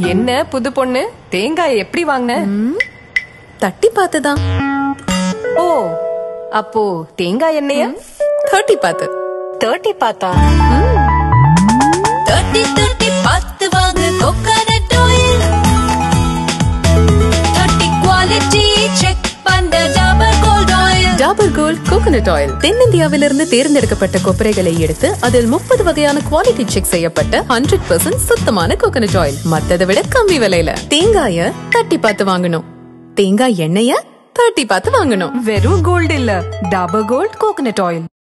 என்ன புது பொண்ணு தேங்காய் எப்படி வாங்கின தட்டி பார்த்துதான் ஓ அப்போ தேங்காய் எண்ணெய தட்டி பார்த்து தேர்ட்டி பார்த்தா தட்டி தட்டி பார்த்து வாங்கு கோகனட் ஆயில் தட்டி குவாலிட்டி செக் பண்ண double gold oil Dabur gold coconut oil தென்னிந்தியாவிலிருந்து தேர்ந்தெடுக்கப்பட்ட கொப்பரைகளை எடுத்து அதில் முப்பது வகையான குவாலிட்டி செக் செய்யப்பட்ட ஹண்ட்ரட் பர்சன்ட் சுத்தமான கோகனட் ஆயில் மத்ததை விட கம்மி விலையில தேங்காய தட்டி பார்த்து வாங்கணும் தேங்காய் எண்ணெய தட்டி பார்த்து வாங்கணும் வெறும் கோல்டு இல்ல டாபர் கோல்ட் கோகனட் ஆயில்